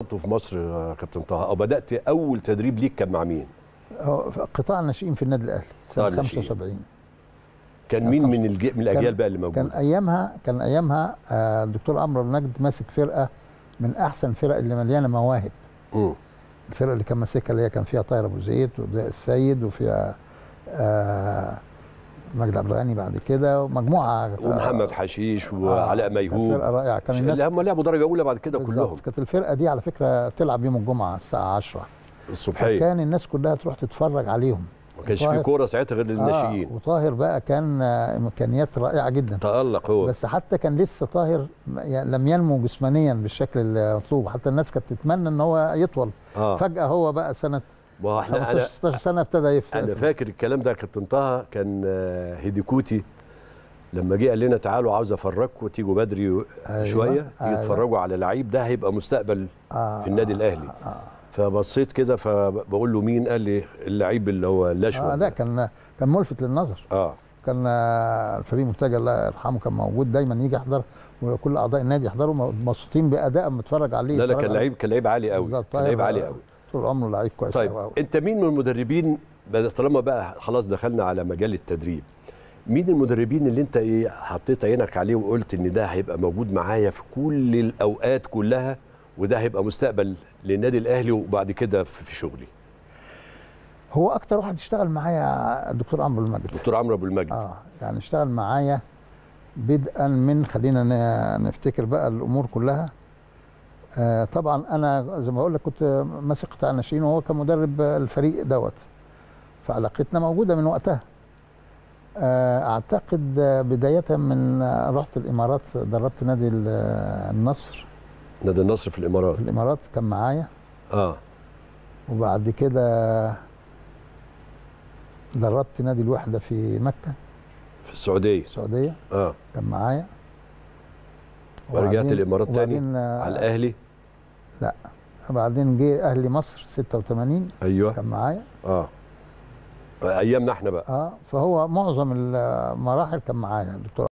في مصر يا كابتن طه او بدات اول تدريب ليك كان مع مين؟ هو في قطاع الناشئين في النادي الاهلي قطاع سنه الناشئين. 75 كان مين من الج... من الاجيال بقى اللي كان موجوده؟ ايامها كان ايامها آه، الدكتور عمرو نجد ماسك فرقه من احسن الفرق اللي مليانه مواهب مم. الفرقه اللي كان ماسكها اللي هي كان فيها طاهر ابو زيد وضياء السيد وفيها آه، مجدي عبد الغني بعد كده ومجموعه ومحمد حشيش وعلاء كانت فرقه ميهوب رائعه كان الناس اللي هم لعبوا درجه اولى بعد كده بالظبط. كلهم كانت الفرقه دي على فكره تلعب يوم الجمعه الساعه 10 الصبحيه كان الناس كلها تروح تتفرج عليهم ما كانش في طاهر- كوره ساعتها غير للناشئين آه وطاهر بقى كان آه، امكانيات رائعه جدا تالق هو بس حتى كان لسه طاهر م- يعني لم ينمو جسمانيا بالشكل المطلوب حتى الناس كانت تتمنى ان هو يطول اه فجاه هو بقى سنه ما هو احنا 15 انا 16 سنه ابتدى يفتح انا فاكر الكلام ده يا كابتن طه كان آه، هيديكوتي لما جه قال لنا تعالوا عاوز افرجكم تيجوا بدري و- أيوة، شويه تيجي أيوة. تتفرجوا على لعيب ده هيبقى مستقبل آه في النادي الاهلي آه فبصيت كده فبقول له مين قال لي اللعيب اللي هو الاشول آه لا كان كان ملفت للنظر اه كان آه، الفريق مرتجى الله يرحمه كان موجود دايما يجي يحضر وكل اعضاء النادي يحضروا مبسوطين باداء متفرج عليه لا لا يتفرج كان عليه. لعيب كان لعيب عالي قوي بالظبط. كان لعيب طاهر، عالي آه، قوي طول عمره لعيب كويس طيب أوي أوي. انت مين من المدربين بدأ- طالما بقى خلاص دخلنا على مجال التدريب مين المدربين اللي انت ايه حطيت عينك عليه وقلت ان ده هيبقى موجود معايا في كل الاوقات كلها وده هيبقى مستقبل للنادي الاهلي وبعد كده في في شغلي هو اكتر واحد اشتغل معايا الدكتور عمرو المجد دكتور عمرو ابو المجد اه يعني اشتغل معايا بدءا من خلينا ن- نفتكر بقى الامور كلها آه طبعا انا زي ما بقول لك كنت ماسك قطاع الناشئين وهو كان مدرب الفريق دوت فعلاقتنا موجوده من وقتها آه اعتقد آه، بدايه من آه، رحت الامارات دربت نادي ال- آه، النصر نادي النصر في الامارات في الامارات كان معايا اه وبعد كده دربت نادي الوحده في مكه في السعوديه السعوديه اه كان معايا ورجعت وبعدين- الامارات تاني وبعدين آه، على الاهلي بعدين جه اهلي مصر 86 ايوه كان معايا اه ايامنا احنا بقى اه فهو معظم المراحل كان معايا الدكتور